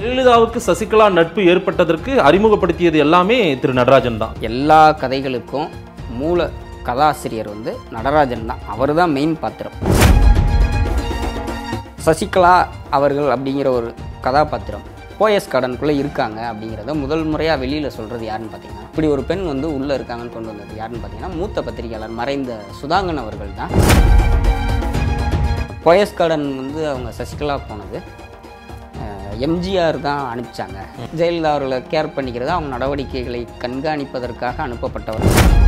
ஜெயலலிதாவுக்கு சசிகலா நட்பு ஏற்பட்டதற்கு அறிமுகப்படுத்தியது எல்லாமே திரு நடராஜன் தான் எல்லா கதைகளுக்கும் மூல கதாசிரியர் வந்து நடராஜன் தான் அவர் தான் மெயின் பாத்திரம் சசிகலா அவர்கள் அப்படிங்கிற ஒரு கதாபாத்திரம் போயஸ் கடனுக்குள்ளே இருக்காங்க அப்படிங்கிறத முதல் முறையாக வெளியில் சொல்கிறது யாருன்னு பார்த்தீங்கன்னா இப்படி ஒரு பெண் வந்து உள்ளே இருக்காங்கன்னு கொண்டு வந்தது யாருன்னு பார்த்தீங்கன்னா மூத்த பத்திரிகையாளர் மறைந்த சுதாங்கன் அவர்கள் தான் போயஸ் கார்டன் வந்து அவங்க சசிகலா போனது அஹ், எம்ஜிஆர் தான் அனுப்பிச்சாங்க ஜெயலலிதா அவர்களை கேர் பண்ணிக்கிறது அவங்க நடவடிக்கைகளை கண்காணிப்பதற்காக அனுப்பப்பட்டவர்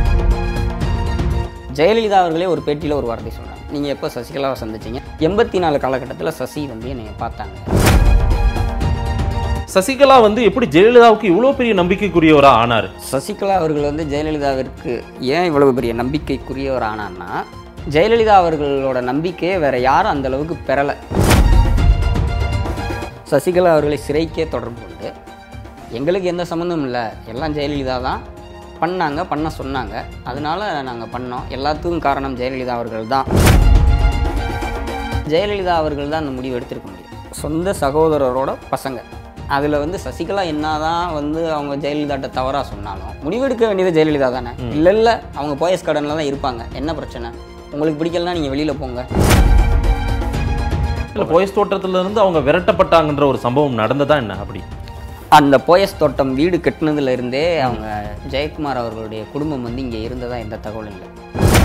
ஜெயலலிதா அவர்களே ஒரு பேட்டியில் ஒரு வார்த்தை சொல்கிறாங்க நீங்கள் எப்போ சசிகலாவை சந்திச்சீங்க எண்பத்தி நாலு காலகட்டத்தில் சசி வந்து என்னை பார்த்தாங்க சசிகலா வந்து எப்படி ஜெயலலிதாவுக்கு இவ்வளோ பெரிய நம்பிக்கைக்குரியவரா ஆனார் சசிகலா அவர்கள் வந்து ஜெயலலிதாவிற்கு ஏன் இவ்வளவு பெரிய நம்பிக்கைக்குரியவர் ஆனான்னா ஜெயலலிதா அவர்களோட நம்பிக்கையை வேற யாரும் அந்த அளவுக்கு பெறலை சசிகலா அவர்களை சிறைக்கே தொடர்பு கொண்டு எங்களுக்கு எந்த சம்மந்தமும் இல்லை எல்லாம் ஜெயலலிதா தான் பண்ணாங்க பண்ண சொன்னாங்க அதனால நாங்கள் பண்ணோம் எல்லாத்துக்கும் காரணம் ஜெயலலிதா அவர்கள் தான் ஜெயலலிதா அவர்கள் தான் அந்த முடிவு எடுத்திருக்க முடியும் சொந்த சகோதரரோட பசங்க அதில் வந்து சசிகலா என்னதான் வந்து அவங்க ஜெயலலிதாட்ட தவறாக சொன்னாலும் முடிவெடுக்க வேண்டியது ஜெயலலிதா தானே இல்லை இல்லை அவங்க போயஸ் கடனில் தான் இருப்பாங்க என்ன பிரச்சனை உங்களுக்கு பிடிக்கலனா நீங்கள் வெளியில் போங்க இல்லை போயஸ் தோட்டத்துல இருந்து அவங்க விரட்டப்பட்டாங்கன்ற ஒரு சம்பவம் நடந்ததா என்ன அப்படி அந்த போயஸ் தோட்டம் வீடு கட்டினதுல இருந்தே அவங்க ஜெயக்குமார் அவர்களுடைய குடும்பம் வந்து இங்கே இருந்ததா எந்த தகவலும் இல்லை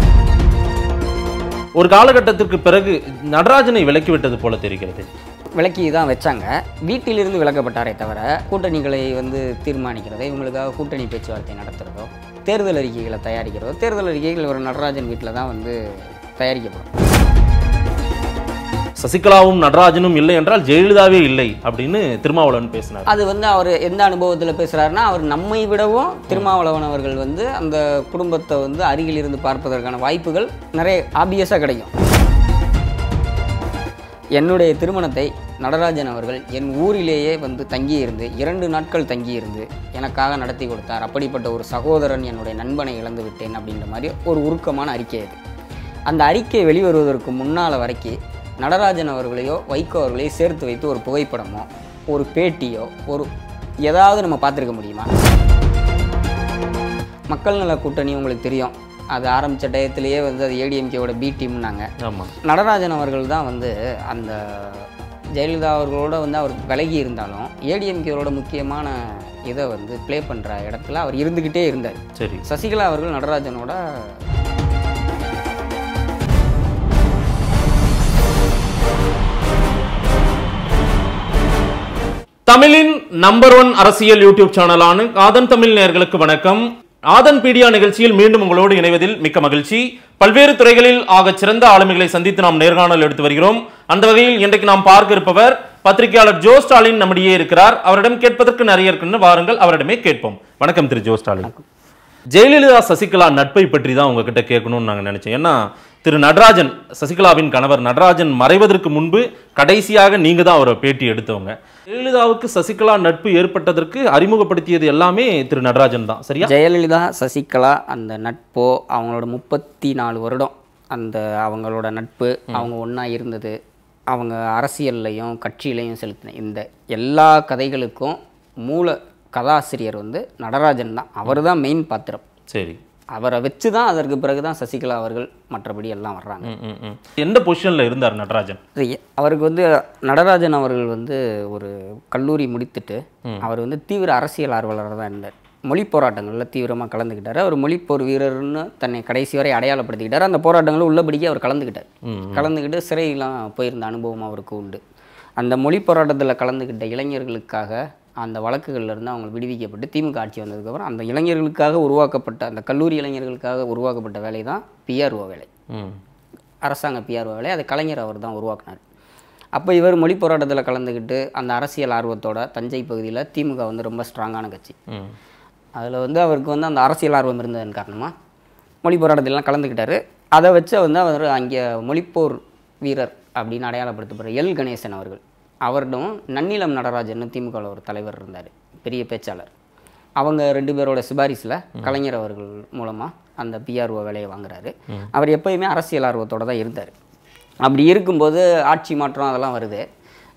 ஒரு காலகட்டத்திற்கு பிறகு நடராஜனை விலக்கி விட்டது போல தெரிகிறது விலக்கி தான் வச்சாங்க வீட்டிலிருந்து விலக்கப்பட்டாரே தவிர கூட்டணிகளை வந்து தீர்மானிக்கிறதோ இவங்களுக்காக கூட்டணி பேச்சுவார்த்தை நடத்துகிறதோ தேர்தல் அறிக்கைகளை தயாரிக்கிறதோ தேர்தல் அறிக்கைகள் ஒரு நடராஜன் வீட்டில் தான் வந்து தயாரிக்கப்படும் சசிகலாவும் நடராஜனும் இல்லை என்றால் ஜெயலலிதாவே இல்லை அப்படின்னு திருமாவளவன் பேசினார் அது வந்து அவர் எந்த அனுபவத்தில் பேசுகிறாருன்னா அவர் நம்மை விடவும் திருமாவளவன் அவர்கள் வந்து அந்த குடும்பத்தை வந்து அருகில் இருந்து பார்ப்பதற்கான வாய்ப்புகள் நிறைய ஆபியஸாக கிடைக்கும் என்னுடைய திருமணத்தை நடராஜன் அவர்கள் என் ஊரிலேயே வந்து தங்கியிருந்து இரண்டு நாட்கள் தங்கியிருந்து எனக்காக நடத்தி கொடுத்தார் அப்படிப்பட்ட ஒரு சகோதரன் என்னுடைய நண்பனை இழந்து விட்டேன் அப்படின்ற மாதிரி ஒரு உருக்கமான அறிக்கை அது அந்த அறிக்கை வெளிவருவதற்கு முன்னால் வரைக்கும் நடராஜன் அவர்களையோ வைகோ அவர்களையோ சேர்த்து வைத்து ஒரு புகைப்படமோ ஒரு பேட்டியோ ஒரு ஏதாவது நம்ம பார்த்துருக்க முடியுமா மக்கள் நல கூட்டணி உங்களுக்கு தெரியும் அது ஆரம்பித்த டயத்திலேயே வந்து அது ஏடிஎம்கேவோட பி டீம்னாங்க ஆமா நடராஜன் அவர்கள் தான் வந்து அந்த ஜெயலலிதா அவர்களோட வந்து அவர் விலகி இருந்தாலும் ஏடிஎம்கேவோட முக்கியமான இதை வந்து ப்ளே பண்ணுற இடத்துல அவர் இருந்துக்கிட்டே இருந்தார் சரி சசிகலா அவர்கள் நடராஜனோட தமிழின் நம்பர் ஒன் அரசியல் யூடியூப் சேனலான ஆதன் தமிழ் நேயர்களுக்கு வணக்கம் ஆதன் பீடியா நிகழ்ச்சியில் மீண்டும் உங்களோடு இணைவதில் மிக்க மகிழ்ச்சி பல்வேறு துறைகளில் ஆகச் சிறந்த ஆளுமைகளை சந்தித்து நாம் நேர்காணல் எடுத்து வருகிறோம் அந்த வகையில் இன்றைக்கு நாம் பார்க்க இருப்பவர் பத்திரிகையாளர் ஜோ ஸ்டாலின் நம்மிடையே இருக்கிறார் அவரிடம் கேட்பதற்கு நிறைய இருக்குன்னு வாருங்கள் அவரிடமே கேட்போம் வணக்கம் திரு ஜோ ஸ்டாலின் ஜெயலலிதா சசிகலா நட்பை பற்றி தான் உங்ககிட்ட கேட்கணும்னு நாங்கள் நினைச்சோம் ஏன்னா திரு நடராஜன் சசிகலாவின் கணவர் நடராஜன் மறைவதற்கு முன்பு கடைசியாக நீங்க தான் அவரை பேட்டி எடுத்தவங்க ஜெயலலிதாவுக்கு சசிகலா நட்பு ஏற்பட்டதற்கு அறிமுகப்படுத்தியது எல்லாமே திரு நடராஜன் தான் சரியா ஜெயலலிதா சசிகலா அந்த நட்போ அவங்களோட முப்பத்தி நாலு வருடம் அந்த அவங்களோட நட்பு அவங்க ஒன்றா இருந்தது அவங்க அரசியல்லையும் கட்சியிலையும் செலுத்தின இந்த எல்லா கதைகளுக்கும் மூல கதாசிரியர் வந்து நடராஜன் தான் அவர் தான் மெயின் பாத்திரம் சரி அவரை வச்சு தான் அதற்கு பிறகு தான் சசிகலா அவர்கள் மற்றபடி எல்லாம் வர்றாங்க ம், ம், ம். எந்த பொசிஷன்ல இருந்தார் நடராஜன் அது எ- அவருக்கு வந்து நடராஜன் அவர்கள் வந்து ஒரு கல்லூரி முடித்துட்டு அவர் வந்து தீவிர அரசியல் ஆர்வலராக தான் இருந்தார் மொழி போராட்டங்களில் தீவிரமாக கலந்துக்கிட்டார் அவர் மொழிப்போர் வீரர்னு தன்னை கடைசி வரை அடையாளப்படுத்திக்கிட்டார் அந்த போராட்டங்களும் உள்ளபடியே அவர் கலந்துக்கிட்டார் கலந்துக்கிட்டு சிறையெல்லாம் போயிருந்த அனுபவம் அவருக்கு உண்டு அந்த மொழி போராட்டத்தில் கலந்துக்கிட்ட இளைஞர்களுக்காக அந்த வழக்குகள்ல இருந்து அவங்க விடுவிக்கப்பட்டு திமுக ஆட்சி வந்ததுக்கப்புறம் அந்த இளைஞர்களுக்காக உருவாக்கப்பட்ட அந்த கல்லூரி இளைஞர்களுக்காக உருவாக்கப்பட்ட வேலை தான் பிஆர்ஓ வேலை ம். அரசாங்க பிஆர்ஓ வேலை அதை கலைஞர் அவர் தான் உருவாக்குனார் அப்போ இவர் மொழி போராட்டத்தில் கலந்துக்கிட்டு அந்த அரசியல் ஆர்வத்தோட தஞ்சை பகுதியில் திமுக வந்து ரொம்ப ஸ்ட்ராங்கான கட்சி ம். அதில் வந்து அவருக்கு வந்து அந்த அரசியல் ஆர்வம் இருந்ததன் காரணமாக மொழி போராட்டத்திலாம் கலந்துக்கிட்டாரு அதை வச்சு வந்து அவர் அங்கே மொழிப்போர் வீரர் அப்படின்னு அடையாளப்படுத்தப்படுற எல் கணேசன் அவர்கள் அவரிடம் நன்னிலம் நடராஜன் திமுகவில் ஒரு தலைவர் இருந்தார் பெரிய பேச்சாளர் அவங்க ரெண்டு பேரோட சிபாரிசில் கலைஞர் அவர்கள் மூலமாக அந்த பிஆர்ஓ வேலையை வாங்குறாரு அவர் எப்பயுமே அரசியல் ஆர்வத்தோட தான் இருந்தார் அப்படி இருக்கும்போது ஆட்சி மாற்றம் அதெல்லாம் வருது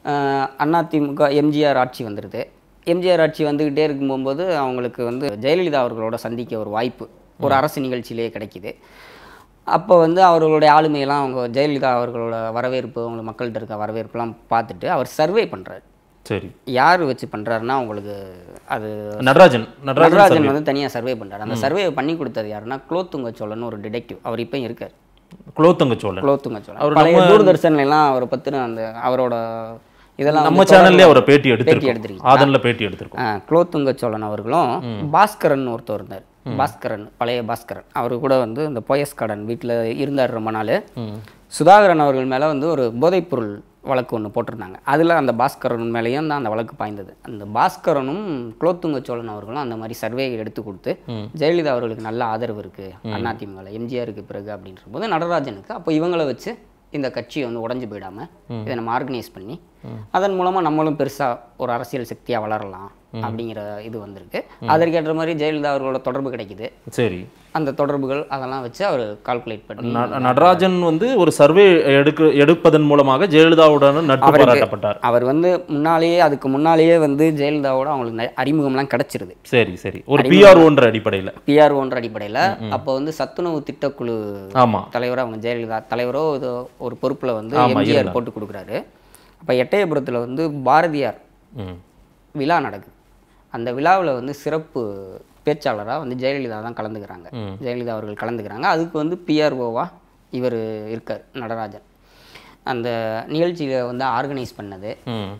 அதிமுக எம்ஜிஆர் ஆட்சி வந்துடுது எம்ஜிஆர் ஆட்சி வந்துக்கிட்டே இருக்கும்போது அவங்களுக்கு வந்து ஜெயலலிதா அவர்களோட சந்திக்க ஒரு வாய்ப்பு ஒரு அரசு நிகழ்ச்சியிலேயே கிடைக்கிது அப்போ வந்து அவர்களுடைய ஆளுமையெல்லாம் அவங்க ஜெயலலிதா அவர்களோட வரவேற்பு அவங்க மக்கள்கிட்ட இருக்க வரவேற்புலாம் பார்த்துட்டு அவர் சர்வே பண்ணுறாரு சரி யார் வச்சு பண்ணுறாருன்னா உங்களுக்கு அது நடராஜன் நடராஜன் நடராஜன் வந்து தனியாக சர்வே பண்ணுறாரு அந்த சர்வே பண்ணி கொடுத்தது யாருன்னா குலோத்துங்க சோழன் ஒரு டிடெக்டிவ் அவர் இப்பயும் இருக்கார் குலோத்தங்க சோழன் குலோத்துங்க சோழன் அவர் பழைய தூர்தர்ஷன்ல எல்லாம் அவரை பற்றின அந்த அவரோட இதெல்லாம் நம்ம வந்து சேனல்லே அவரை பேட்டி பேட்டி எடுத்திருக்கோம் எடுத்திருக்கீங்க ஆதன்ல பேட்டி எடுத்திருக்கோம் ஆ, குலோத்துங்க சோழன் அவர்களும் பாஸ்கரன் ஒருத்தர் இருந்தார் பாஸ்கரன் பழைய பாஸ்கரன் அவரு கூட வந்து இந்த போயஸ் கார்டன் வீட்டில் இருந்தார் ரொம்ப நாள் சுதாகரன் அவர்கள் மேலே வந்து ஒரு போதைப்பொருள் வழக்கு ஒன்று போட்டிருந்தாங்க அதில் அந்த பாஸ்கரன் மேலேயும் தான் அந்த வழக்கு பாய்ந்தது அந்த பாஸ்கரனும் குலோத்துங்க சோழன் அவர்களும் அந்த மாதிரி சர்வே எடுத்து கொடுத்து ஜெயலலிதா அவர்களுக்கு நல்ல ஆதரவு இருக்குது அதிமுகவில் எம்ஜிஆருக்கு பிறகு அப்படின்ற போது நடராஜனுக்கு அப்போ இவங்களை வச்சு இந்த கட்சியை வந்து உடஞ்சு போயிடாம இதை நம்ம ஆர்கனைஸ் பண்ணி அதன் மூலமாக நம்மளும் பெருசாக ஒரு அரசியல் சக்தியாக வளரலாம் அப்படிங்கிற இது வந்திருக்கு அதற்கேற்ற மாதிரி ஜெயலலிதா அவர்களோட தொடர்பு கிடைக்குது சரி அந்த தொடர்புகள் அதெல்லாம் வச்சு அவர் கால்குலேட் பண்ணி ந- நடராஜன் வந்து ஒரு சர்வே எடுக்க எடுப்பதன் மூலமாக ஜெயலலிதாவுடன் நட்பு அவருக்கு- பாராட்டப்பட்டார் அவர் வந்து முன்னாலேயே அதுக்கு முன்னாலேயே வந்து ஜெயலலிதாவோட அவங்களுக்கு நெ- அறிமுகம்லாம் கிடைச்சிருது சரி சரி ஒரு பிஆர்ஓன்ற அடிப்படையில பிஆர்ஓன்ற அடிப்படையில் அப்போ வந்து சத்துணவு திட்டக்குழு ஆமா தலைவராக அவங்க ஜெயலலிதா தலைவரோ இது ஒரு பொறுப்பில் வந்து ஆமா, எம்ஜிஆர் இருந்தார். போட்டு கொடுக்குறாரு அப்போ எட்டயபுரத்தில் வந்து பாரதியார் ம் விழா நடக்குது அந்த விழாவில் வந்து சிறப்பு பேச்சாளராக வந்து ஜெயலலிதா தான் கலந்துக்கிறாங்க ஜெயலலிதா அவர்கள் கலந்துக்கிறாங்க அதுக்கு வந்து பிஆர்ஓவா இவர் இருக்கார் நடராஜன் அந்த நிகழ்ச்சியை வந்து ஆர்கனைஸ் பண்ணது ம்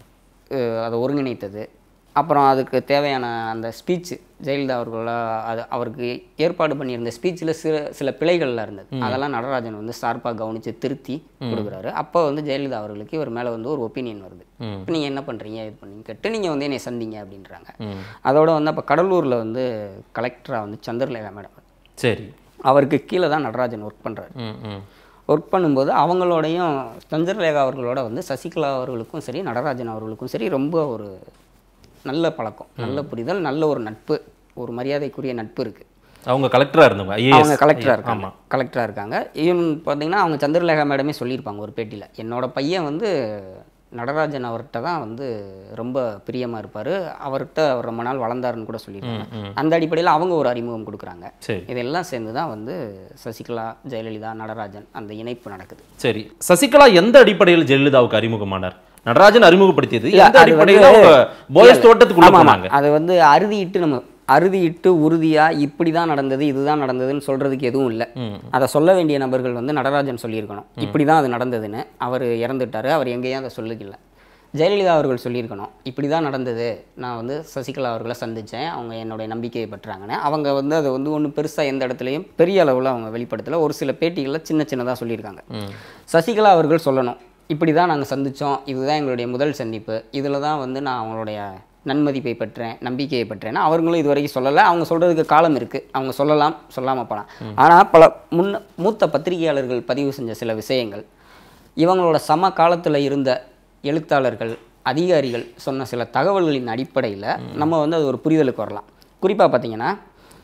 அஹ் அதை ஒருங்கிணைத்தது அப்புறம் அதுக்கு தேவையான அந்த ஸ்பீச் ஜெயலலிதா அவர்கள அது அவருக்கு ஏற்பாடு பண்ணியிருந்த ஸ்பீச்சில் சில சில பிழைகள்லாம் இருந்தது அதெல்லாம் நடராஜன் வந்து சார்பாக கவனித்து திருத்தி கொடுக்குறாரு அப்போ வந்து ஜெயலலிதா அவர்களுக்கு இவர் மேலே வந்து ஒரு ஒப்பீனியன் வருது ம். இப்போ நீங்கள் என்ன பண்ணுறீங்க இது பண்ணீங்க கேட்டு நீங்கள் வந்து என்னை சந்திங்க அப்படின்றாங்க ம் அதோட வந்து அப்போ கடலூரில் வந்து கலெக்டராக வந்து சந்திரலேகா மேடம் சரி அவருக்கு கீழே தான் நடராஜன் ஒர்க் பண்ணுறாரு ம் ம் ஒர்க் பண்ணும்போது அவங்களோடையும் சந்திரலேகா அவர்களோட வந்து சசிகலா அவர்களுக்கும் சரி நடராஜன் அவர்களுக்கும் சரி ரொம்ப ஒரு நல்ல பழக்கம் நல்ல புரிதல் நல்ல ஒரு நட்பு ஒரு மரியாதைக்குரிய நட்பு இருக்குது அவங்க கலெக்டரா இருந்தவங்க அவங்க ஐஏஎஸ் கலெக்டராக இருக்காங்க ஆமா கலெக்டராக இருக்காங்க ஈவன் பார்த்தீங்கன்னா அவங்க சந்திரலேகா மேடமே சொல்லியிருப்பாங்க ஒரு பேட்டியில் என்னோட பையன் வந்து நடராஜன் அவர்கிட்ட தான் வந்து ரொம்ப பிரியமாக இருப்பார் அவர்கிட்ட அவர் ரொம்ப நாள் வளர்ந்தாருன்னு கூட சொல்லியிருக்காங்க அந்த அடிப்படையில் அவங்க ஒரு அறிமுகம் கொடுக்குறாங்க சரி இதெல்லாம் சேர்ந்து தான் வந்து சசிகலா ஜெயலலிதா நடராஜன் அந்த இணைப்பு நடக்குது சரி சசிகலா எந்த அடிப்படையில் ஜெயலலிதாவுக்கு அறிமுகமானார் நடராஜன் அறிமுகப்படுத்தியது இல்ல, எந்த அது அடிப்படையில் வந்து- அவங்க போயஸ் தோட்டத்துக்குள்ள ஆமா, ஆமா. போனாங்க அது வந்து அறுதியிட்டு நம்ம அறுதியிட்டு உறுதியா இப்படி தான் நடந்தது இதுதான் நடந்ததுன்னு சொல்றதுக்கு எதுவும் இல்லை ம் அதை சொல்ல வேண்டிய நபர்கள் வந்து நடராஜன் சொல்லியிருக்கணும் இப்படி தான் அது நடந்ததுன்னு அவர் இறந்துட்டாரு அவர் எங்கேயும் அதை சொல்லுகில்ல ஜெயலலிதா அவர்கள் சொல்லியிருக்கணும் இப்படி தான் நடந்தது நான் வந்து சசிகலா அவர்களை சந்தித்தேன் அவங்க என்னுடைய நம்பிக்கையை பெற்றாங்கன்னு அவங்க வந்து அதை வந்து ஒன்றும் பெருசாக எந்த இடத்துலையும் பெரிய அளவில் அவங்க வெளிப்படுத்தலை ஒரு சில பேட்டிகளில் சின்ன சின்னதாக சொல்லியிருக்காங்க ம் சசிகலா அவர்கள் சொல்லணும் இப்படி தான் நாங்கள் சந்தித்தோம் இதுதான் எங்களுடைய முதல் சந்திப்பு இதில் தான் வந்து நான் அவங்களுடைய நன்மதிப்பை பெற்றேன் நம்பிக்கையை பெற்றேன்னா அவங்களும் இது வரைக்கும் சொல்லலை அவங்க சொல்கிறதுக்கு காலம் இருக்குது அவங்க சொல்லலாம் சொல்லாமல் போகலாம் ஆனால் பல முன்ன மூத்த பத்திரிகையாளர்கள் பதிவு செஞ்ச சில விஷயங்கள் இவங்களோட சம காலத்தில் இருந்த எழுத்தாளர்கள் அதிகாரிகள் சொன்ன சில தகவல்களின் அடிப்படையில் நம்ம வந்து அது ஒரு புரிதலுக்கு வரலாம் குறிப்பாக பார்த்தீங்கன்னா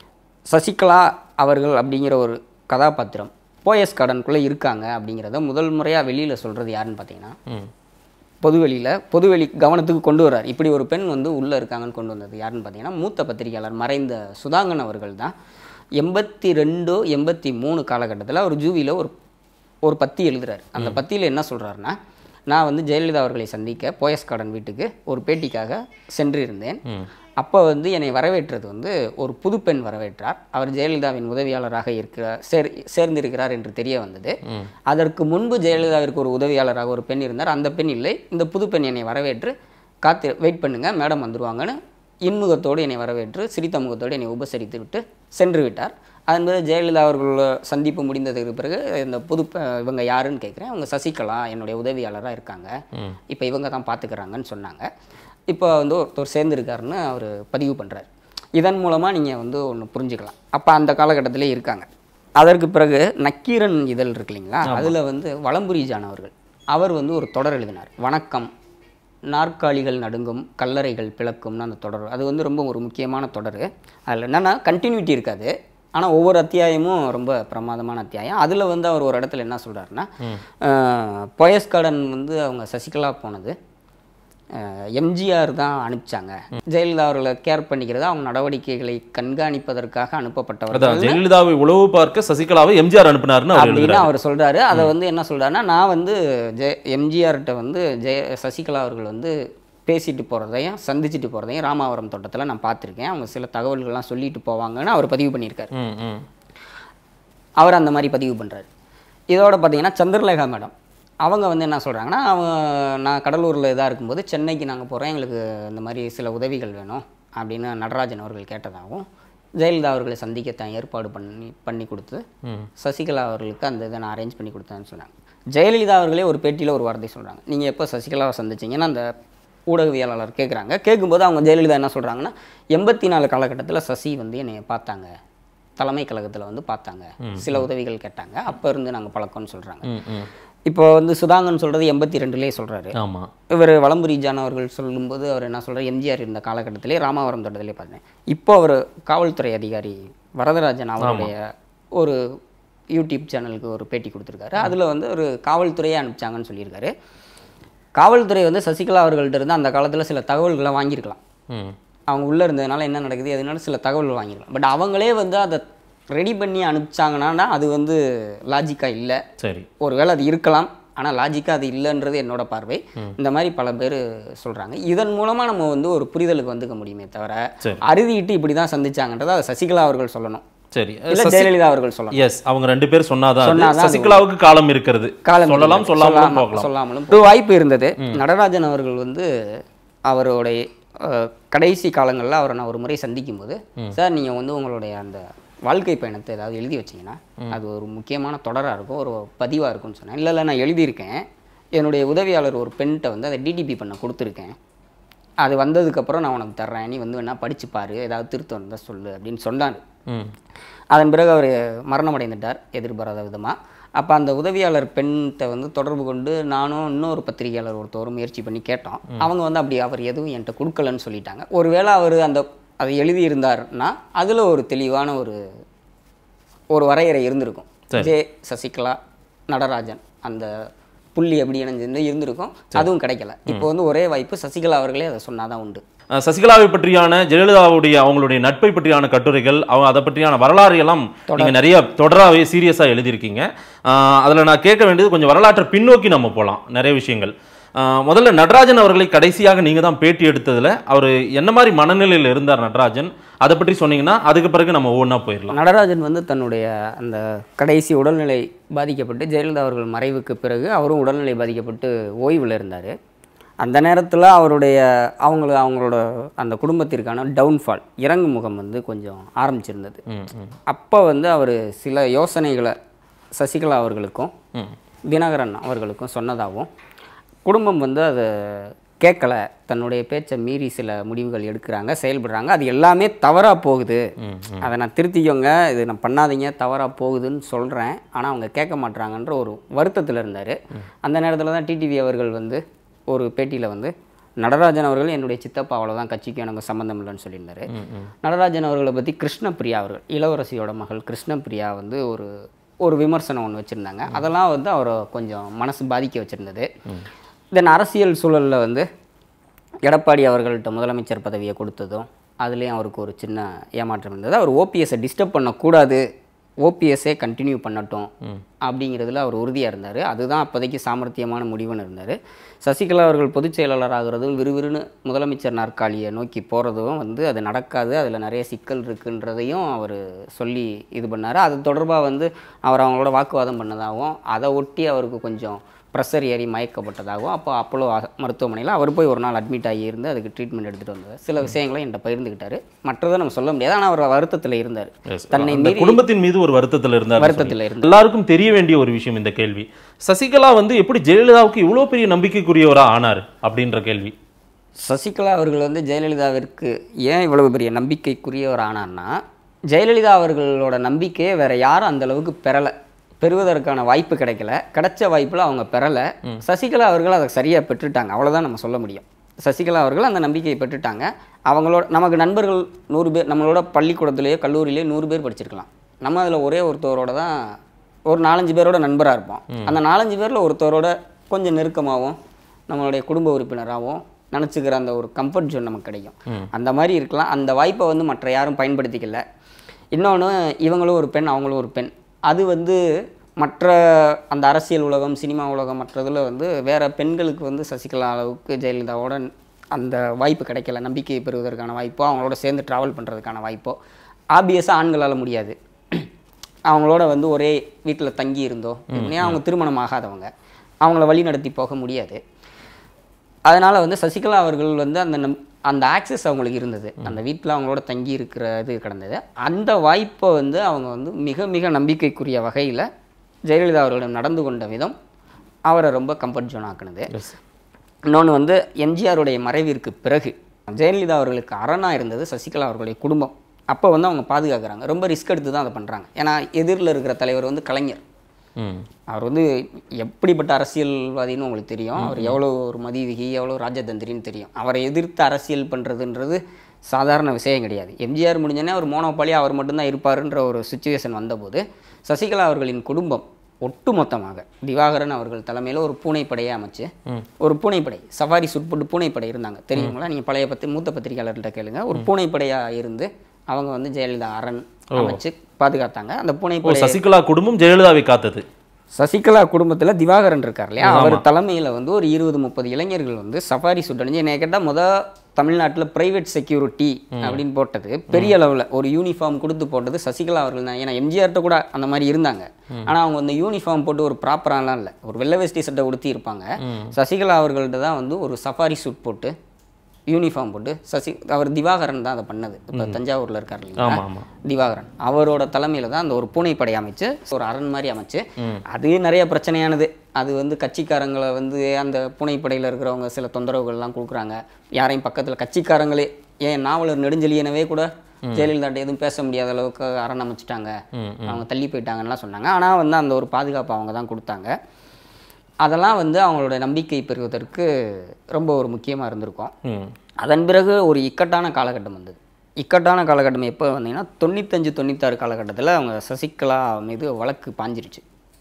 சசிகலா அவர்கள் அப்படிங்கிற ஒரு கதாபாத்திரம் போயஸ் கார்டனுக்குள்ளே இருக்காங்க அப்படிங்கிறத முதல் முறையாக வெளியில் சொல்கிறது யாருன்னு பார்த்தீங்கன்னா ம் பொதுவெளியில் பொதுவெளி கவனத்துக்கு கொண்டு வர்றார் இப்படி ஒரு பெண் வந்து உள்ளே இருக்காங்கன்னு கொண்டு வந்தது யாருன்னு பார்த்தீங்கன்னா மூத்த பத்திரிகையாளர் மறைந்த சுதாங்கன் அவர்கள் தான் எண்பத்தி ரெண்டு எண்பத்தி மூணு காலகட்டத்தில் ஒரு ஜூவியில் ஒரு ஒரு பத்தி எழுதுறாரு அந்த பத்தியில் என்ன சொல்கிறாருன்னா நான் வந்து ஜெயலலிதா அவர்களை சந்திக்க போயஸ் கார்டன் வீட்டுக்கு ஒரு பேட்டிக்காக சென்றிருந்தேன் அப்போ வந்து என்னை வரவேற்றது வந்து ஒரு புது பெண் வரவேற்றார் அவர் ஜெயலலிதாவின் உதவியாளராக இருக்கிறார் சேர் சேர்ந்திருக்கிறார் என்று தெரிய வந்தது அதற்கு முன்பு ஜெயலலிதாவிற்கு ஒரு உதவியாளராக ஒரு பெண் இருந்தார் அந்த பெண் இல்லை இந்த புது பெண் என்னை வரவேற்று காத்து வெயிட் பண்ணுங்க மேடம் வந்துருவாங்கன்னு இன்முகத்தோடு என்னை வரவேற்று சிரித்த முகத்தோடு என்னை உபசரித்து விட்டு சென்று விட்டார் அதன் பிறகு ஜெயலலிதா அவர்களோட சந்திப்பு முடிந்ததுக்கு பிறகு இந்த புது ப- இவங்க யாருன்னு கேட்குறேன் அவங்க சசிகலா என்னுடைய உதவியாளராக இருக்காங்க இப்போ இவங்க தான் பார்த்துக்கிறாங்கன்னு சொன்னாங்க இப்போ வந்து ஒருத்தர் சேர்ந்துருக்காருன்னு அவர் பதிவு பண்ணுறாரு இதன் மூலமாக நீங்கள் வந்து ஒன்று புரிஞ்சுக்கலாம் அப்போ அந்த காலகட்டத்திலே இருக்காங்க அதற்கு பிறகு நக்கீரன் இதழ் இருக்கு இல்லைங்களா அதில் வந்து வலம்புரி ஜான் அவர்கள் அவர் வந்து ஒரு தொடர் எழுதினார் வணக்கம் நாற்காலிகள் நடுங்கும் கல்லறைகள் பிளக்கும்னு அந்த தொடர் அது வந்து ரொம்ப ஒரு முக்கியமான தொடர் அதில் என்னென்னா கண்டினியூட்டி இருக்காது ஆனால் ஒவ்வொரு அத்தியாயமும் ரொம்ப பிரமாதமான அத்தியாயம் அதில் வந்து அவர் ஒரு இடத்துல என்ன சொல்கிறாருன்னா பொயஸ் கார்டன் வந்து அவங்க சசிகலா போனது எம்ஜிஆர் தான் அனுப்பிச்சாங்க ஜெயலலிதா அவர்களை கேர் பண்ணிக்கிறது அவங்க நடவடிக்கைகளை கண்காணிப்பதற்காக அனுப்பப்பட்டவர் அதான் ஜெயலலிதாவை உளவு பார்க்க சசிகலாவை எம்ஜிஆர் அனுப்பினாருன்னு அவர் அப்படின்னு எழுதுறாரு அவர் சொல்றாரு அதை வந்து என்ன சொல்றாருன்னா நான் வந்து ஜெய எம்ஜிஆர்கிட்ட வந்து ஜெய சசிகலா அவர்கள் வந்து பேசிட்டு போகிறதையும் சந்திச்சுட்டு போகிறதையும் ராமாவரம் தோட்டத்தில் நான் பார்த்துருக்கேன் அவங்க சில தகவல்கள்லாம் சொல்லிட்டு போவாங்கன்னு அவர் பதிவு பண்ணியிருக்காரு ம், ம். அவர் அந்த மாதிரி பதிவு பண்ணுறாரு இதோட பார்த்தீங்கன்னா சந்திரலேகா மேடம் அவங்க வந்து என்ன சொல்கிறாங்கன்னா அவங்க நான் கடலூரில் இதாக இருக்கும்போது சென்னைக்கு நாங்கள் போகிறோம் எங்களுக்கு இந்த மாதிரி சில உதவிகள் வேணும் அப்படின்னு நடராஜன் அவர்கள் கேட்டதாகவும் ஜெயலலிதா அவர்களை சந்திக்க தான் ஏற்பாடு பண்ணி பண்ணி கொடுத்து ம். சசிகலா அவர்களுக்கு அந்த இதை நான் அரேஞ்ச் பண்ணி கொடுத்தேன்னு சொன்னாங்க ஜெயலலிதா அவர்களே ஒரு பேட்டியில் ஒரு வார்த்தை சொல்கிறாங்க நீங்கள் எப்போ சசிகலாவை சந்திச்சீங்கன்னு அந்த ஊடகவியலாளர் கேட்குறாங்க கேட்கும்போது அவங்க ஜெயலலிதா என்ன சொல்கிறாங்கன்னா எண்பத்தி நாலு காலகட்டத்தில் சசி வந்து என்னை பார்த்தாங்க தலைமை கழகத்தில் வந்து பார்த்தாங்க சில உதவிகள் கேட்டாங்க அப்போ இருந்து நாங்கள் பழக்கம்னு சொல்கிறாங்க ம், ம். இப்போ வந்து சுதாங்கன் சொல்கிறது எண்பத்தி ரெண்டுலேயே சொல்கிறாரு ஆமா இவர் வலம்புரி ஜான் அவர்கள் சொல்லும்போது அவர் என்ன சொல்றாரு எம்ஜிஆர் இருந்த காலகட்டத்திலே ராமாவரம் தோட்டத்திலே பார்த்தேன் இப்போ அவர் காவல்துறை அதிகாரி வரதராஜன் அவருடைய ஒரு யூடியூப் சேனலுக்கு ஒரு பேட்டி கொடுத்துருக்காரு அதில் வந்து ஒரு காவல்துறையை அனுப்பிச்சாங்கன்னு சொல்லியிருக்காரு காவல்துறை வந்து சசிகலா அவர்கள்ட்ட இருந்து அந்த காலத்தில் சில தகவல்களை வாங்கியிருக்கலாம் ம். அவங்க உள்ளே இருந்ததுனால என்ன நடக்குது எதுனால சில தகவல் வாங்கியிருக்கலாம் பட் அவங்களே வந்து அதை ரெடி பண்ணி அனுப்பிச்சாங்கன்னா அது வந்து லாஜிக்காக இல்லை சரி ஒருவேளை அது இருக்கலாம் ஆனால் லாஜிக்காக அது இல்லைன்றது என்னோட பார்வை இந்த மாதிரி பல பேர் சொல்கிறாங்க இதன் மூலமாக நம்ம வந்து ஒரு புரிதலுக்கு வந்துக்க முடியுமே தவிர சரி. அறுதிட்டு இப்படி தான் சந்திச்சாங்கன்றதை அதை சசிகலா அவர்கள் சொல்லணும் சரி இல்லை ஜெயலலிதா அவர்கள் சொல்லணும் எஸ் அவங்க ரெண்டு பேர் சொன்னாதான் அது. சொன்னாதான் அது சசிகலாவுக்கு காலம் இருக்கிறது காலம் சொல்லலாம் இருந்தது. சொல்லாமலும் சொல்லாம- போகலாம் சொல்லாமலும் ஒரு வாய்ப்பு இருந்தது நடராஜன் அவர்கள் வந்து அவருடைய அஹ், கடைசி காலங்களில் அவரை நான் ஒரு முறை சந்திக்கும் போது சார் நீங்கள் வந்து உங்களுடைய அந்த வாழ்க்கை பயணத்தை ஏதாவது எழுதி வச்சீங்கன்னா அது ஒரு முக்கியமான தொடராக இருக்கும் ஒரு பதிவாக இருக்கும்னு சொன்னேன் இல்லை இல்லை நான் எழுதியிருக்கேன் என்னுடைய உதவியாளர் ஒரு பெண்கிட்ட வந்து அதை டிடிபி பண்ண கொடுத்துருக்கேன் அது வந்ததுக்கப்புறம் நான் உனக்கு தர்றேன் நீ வந்து வேணா படிச்சு பாரு ஏதாவது திருத்தம் இருந்தால் சொல்லு அப்படின்னு சொன்னார் ம். அதன் பிறகு அவர் மரணமடைந்துட்டார் எதிர்பாராத விதமாக அப்போ அந்த உதவியாளர் பெண்கிட்ட வந்து தொடர்பு கொண்டு நானும் இன்னொரு பத்திரிகையாளர் ஒருத்தவரும் முயற்சி பண்ணி கேட்டோம் அவங்க வந்து அப்படி அவர் எதுவும் என்கிட்ட கொடுக்கலன்னு சொல்லிட்டாங்க ஒருவேளை அவர் அந்த அதை எழுதியிருந்தாருன்னா அதில் ஒரு தெளிவான ஒரு ஒரு வரையறை இருந்திருக்கும் சரி. ஜே சசிகலா நடராஜன் அந்த புள்ளி எப்படி இணைஞ்சிருந்து இருந்திருக்கும் அதுவும் கிடைக்கல இப்போ வந்து ஒரே வாய்ப்பு சசிகலா அவர்களே அதை சொன்னாதான் உண்டு அஹ் சசிகலாவை பற்றியான ஜெயலலிதாவுடைய அவங்களுடைய நட்பை பற்றியான கட்டுரைகள் அவங்க அதை பற்றியான வரலாறு எல்லாம் நீங்க நிறைய தொடராகவே சீரியஸா எழுதியிருக்கீங்க அஹ் அதுல நான் கேட்க வேண்டியது கொஞ்சம் வரலாற்றை பின்னோக்கி நம்ம போகலாம் நிறைய விஷயங்கள் அஹ் முதல்ல நடராஜன் அவர்களை கடைசியாக நீங்க தான் பேட்டி எடுத்ததுல அவர் என்ன மாதிரி மனநிலையில் இருந்தார் நடராஜன் அதை பற்றி சொன்னீங்கன்னா அதுக்கு பிறகு நம்ம ஒவ்வொன்றா போயிடலாம் நடராஜன் வந்து தன்னுடைய அந்த கடைசி உடல்நிலை பாதிக்கப்பட்டு ஜெயலலிதா அவர்கள் மறைவுக்கு பிறகு அவரும் உடல்நிலை பாதிக்கப்பட்டு ஓய்வில் இருந்தார் அந்த நேரத்தில் அவருடைய அவங்கள அவங்களோட அந்த குடும்பத்திற்கான டவுன்ஃபால் இறங்கு முகம் வந்து கொஞ்சம் ஆரம்பிச்சிருந்தது ம், ம், அப்போ வந்து அவர் சில யோசனைகளை சசிகலா அவர்களுக்கும் ம். தினகரன் அவர்களுக்கும் சொன்னதாகவும் குடும்பம் வந்து அதை கேட்கல தன்னுடைய பேச்சை மீறி சில முடிவுகள் எடுக்கிறாங்க செயல்படுறாங்க அது எல்லாமே தவறாக போகுது அதை நான் திருத்திக்கோங்க இது நான் பண்ணாதீங்க தவறாக போகுதுன்னு சொல்கிறேன் ஆனால் அவங்க கேட்க மாட்றாங்கன்ற ஒரு வருத்தத்தில் இருந்தார் அந்த நேரத்தில் தான் டிடிவி அவர்கள் வந்து ஒரு பேட்டியில் வந்து நடராஜன் அவர்கள் என்னுடைய சித்தப்பா அவ்வளோதான் கட்சிக்கு எனக்கு சம்மந்தம் இல்லைன்னு சொல்லியிருந்தாரு நடராஜன் அவர்களை பற்றி கிருஷ்ணபிரியா அவர்கள் இளவரசியோட மகள் கிருஷ்ணபிரியா வந்து ஒரு ஒரு விமர்சனம் ஒன்று வச்சுருந்தாங்க அதெல்லாம் வந்து அவரை கொஞ்சம் மனசு பாதிக்க வச்சுருந்தது தென் அரசியல் சூழலில் வந்து எடப்பாடி அவர்கள்ட்ட முதலமைச்சர் பதவியை கொடுத்ததும் அதுலேயும் அவருக்கு ஒரு சின்ன ஏமாற்றம் இருந்தது அவர் ஓபிஎஸ்ஸை டிஸ்டர்ப் பண்ணக்கூடாது ஓபிஎஸ்ஸே கண்டினியூ பண்ணட்டும் அப்படிங்கிறதுல அவர் உறுதியாக இருந்தார் அதுதான் அப்போதைக்கு சாமர்த்தியமான முடிவுன்னு இருந்தார் சசிகலா அவர்கள் பொதுச் செயலாளர் ஆகிறதும் விறுவிறுன்னு முதலமைச்சர் நாற்காலியை நோக்கி போகிறதும் வந்து அது நடக்காது அதில் நிறைய சிக்கல் இருக்குன்றதையும் அவர் சொல்லி இது பண்ணார் அது தொடர்பாக வந்து அவர் அவங்களோட வாக்குவாதம் பண்ணதாகவும் அதை ஒட்டி அவருக்கு கொஞ்சம் ப்ரெஷர் ஏறி மயக்கப்பட்டதாகவும் அப்போ அப்போலோ மருத்துவமனையில் அவர் போய் ஒரு நாள் அட்மிட் ஆகி இருந்து அதுக்கு ட்ரீட்மெண்ட் எடுத்துகிட்டு வந்தார் சில விஷயங்களை என்கிட்ட பகிர்ந்துக்கிட்டாரு மற்றதை நம்ம சொல்ல முடியாது ஆனால் அவர் வருத்தத்தில் இருந்தார் Yes. தன்னை அந்த மீறி குடும்பத்தின் மீது ஒரு வருத்தத்தில் இருந்தார் வருத்தத்தில் இருந்தார் எல்லாருக்கும் தெரிய வேண்டிய ஒரு விஷயம் இந்த கேள்வி சசிகலா வந்து எப்படி ஜெயலலிதாவுக்கு இவ்வளோ பெரிய நம்பிக்கைக்குரியவரா ஆனார் அப்படின்ற கேள்வி சசிகலா அவர்கள் வந்து ஜெயலலிதாவிற்கு ஏன் இவ்வளவு பெரிய நம்பிக்கைக்குரியவர் ஆனார்னா ஜெயலலிதா அவர்களோட நம்பிக்கையை வேற யாரும் அந்த அளவுக்கு பெறலை பெறுவதற்கான வாய்ப்பு கிடைக்கல கிடைச்ச வாய்ப்பில் அவங்க பெறலை சசிகலா அவர்கள் அதை சரியாக பெற்றுட்டாங்க அவ்வளவுதான் நம்ம சொல்ல முடியும் சசிகலா அவர்கள் அந்த நம்பிக்கையை பெற்றுட்டாங்க அவங்களோட நமக்கு நண்பர்கள் நூறு பேர் நம்மளோட பள்ளிக்கூடத்துலேயோ கல்லூரியிலேயோ நூறு பேர் படிச்சிருக்கலாம் நம்ம அதில் ஒரே ஒருத்தவரோட தான் ஒரு நாலஞ்சு பேரோட நண்பராக இருப்போம் அந்த நாலஞ்சு பேரில் ஒருத்தவரோட கொஞ்சம் நெருக்கமாகவும் நம்மளுடைய குடும்ப உறுப்பினராகவும் நினச்சிக்கிற அந்த ஒரு கம்ஃபர்ட் ஜோன் நமக்கு கிடைக்கும் அந்த மாதிரி இருக்கலாம் அந்த வாய்ப்பை வந்து மற்ற யாரும் பயன்படுத்திக்கல இன்னொன்று இவங்களும் ஒரு பெண் அவங்களும் ஒரு பெண் அது வந்து மற்ற அந்த அரசியல் உலகம் சினிமா உலகம் மற்றதில் வந்து வேற பெண்களுக்கு வந்து சசிகலா அளவுக்கு ஜெயலலிதாவோட அந்த வாய்ப்பு கிடைக்கல நம்பிக்கை பெறுவதற்கான வாய்ப்போ அவங்களோட சேர்ந்து ட்ராவல் பண்ணுறதுக்கான வாய்ப்போ ஆப்வியஸாக ஆண்களால் முடியாது அவங்களோட வந்து ஒரே வீட்டில் தங்கி இருந்தோ ஏன்னா அவங்க திருமணம் ஆகாதவங்க அவங்கள வழி நடத்தி போக முடியாது அதனால் வந்து சசிகலா அவர்கள் வந்து அந்த நம் அந்த ஆக்சஸ் அவங்களுக்கு இருந்தது அந்த வீட்டில் அவங்களோட தங்கி இருக்கிற இது கிடந்தது அந்த வாய்ப்பை வந்து அவங்க வந்து மிக மிக நம்பிக்கைக்குரிய வகையில் ஜெயலலிதா அவர்களிடம் நடந்து கொண்ட விதம் அவரை ரொம்ப கம்ஃபர்ட் ஜோன் ஆக்குனது எஸ் இன்னொன்று வந்து எம்ஜிஆருடைய மறைவிற்கு பிறகு ஜெயலலிதா அவர்களுக்கு அரணா இருந்தது சசிகலா அவர்களுடைய குடும்பம் அப்போ வந்து அவங்க பாதுகாக்கிறாங்க ரொம்ப ரிஸ்க் எடுத்து தான் அதை பண்ணுறாங்க ஏன்னா எதிரில் இருக்கிற தலைவர் வந்து கலைஞர் ம் அவர் வந்து எப்படிப்பட்ட அரசியல்வாதின்னு உங்களுக்கு தெரியும் அவர் எவ்வளோ ஒரு மதிவிகி எவ்வளோ ராஜதந்திரின்னு தெரியும் அவரை எதிர்த்து அரசியல் பண்ணுறதுன்றது சாதாரண விஷயம் கிடையாது எம்ஜிஆர் முடிஞ்சோடனே அவர் மோனோபாலி அவர் மட்டும்தான் இருப்பாருன்ற ஒரு சுச்சுவேஷன் வந்தபோது சசிகலா அவர்களின் குடும்பம் ஒட்டுமொத்தமாக திவாகரன் அவர்கள் தலைமையில் ஒரு பூனைப்படையை அமைச்சு ஒரு பூனைப்படை சவாரி சுட்பட்டு பூனைப்படை இருந்தாங்க தெரியுங்களா நீங்கள் பழைய பத்தி மூத்த பத்திரிகையாளர்கிட்ட கேளுங்க ஒரு பூனைப்படையாக இருந்து அவங்க வந்து ஜெயலலிதா அரண் அமைச்சு பாதுகாத்தாங்க அந்த ஓ பூனைப்படை சசிகலா குடும்பம் ஜெயலலிதாவை காத்தது சசிகலா குடும்பத்தில் திவாகரன் இருக்கார் இல்லையா அவர் தலைமையில் வந்து ஒரு இருபது முப்பது இளைஞர்கள் வந்து சஃபாரி சுட்டணிஞ்சு என்னை கேட்டால் முத தமிழ்நாட்டில் பிரைவேட் செக்யூரிட்டி அப்படின்னு போட்டது பெரிய அளவில் ஒரு யூனிஃபார்ம் கொடுத்து போட்டது சசிகலா அவர்கள் தான் ஏன்னா எம்ஜிஆர்ட்ட கூட அந்த மாதிரி இருந்தாங்க ஆனால் அவங்க அந்த யூனிஃபார்ம் போட்டு ஒரு ப்ராப்பராலாம் இல்லை ஒரு வெள்ளை வேஷ்டி சட்டை உடுத்தி இருப்பாங்க சசிகலா அவர்கள்ட்ட தான் வந்து ஒரு சஃபாரி சூட் போட்டு யூனிஃபார்ம் போட்டு சசி அவர் திவாகரன் தான் அதை பண்ணது இப்போ தஞ்சாவூரில் இருக்கார் இல்லைங்களா ஆமா ஆமா திவாகரன் அவரோட தலைமையில் தான் அந்த ஒரு பூனைப்படை அமைச்சு ஒரு அரண் மாதிரி அமைச்சு அது நிறைய பிரச்சனையானது அது வந்து கட்சிக்காரங்களை வந்து அந்த பூனைப்படையில் இருக்கிறவங்க சில தொந்தரவுகள்லாம் கொடுக்குறாங்க யாரையும் பக்கத்தில் கட்சிக்காரங்களே ஏன் நாவலர் நெடுஞ்செழியனவே கூட ஜெயலலிதாட்ட எதுவும் பேச முடியாத அளவுக்கு அரண் அமைச்சிட்டாங்க ம் அவங்க தள்ளி போயிட்டாங்கலாம் சொன்னாங்க ஆனால் வந்து அந்த ஒரு பாதுகாப்பு அவங்க தான் கொடுத்தாங்க அதெல்லாம் வந்து அவங்களோட நம்பிக்கை பெறுவதற்கு ரொம்ப ஒரு முக்கியமாக இருந்திருக்கும் ம் அதன் பிறகு ஒரு இக்கட்டான காலகட்டம் வந்தது இக்கட்டான காலகட்டம் எப்போ வந்தீங்கன்னா தொண்ணூத்தஞ்சு தொண்ணூத்தாறு காலகட்டத்தில் அவங்க சசிகலா மீது வழக்கு பாஞ்சிருச்சு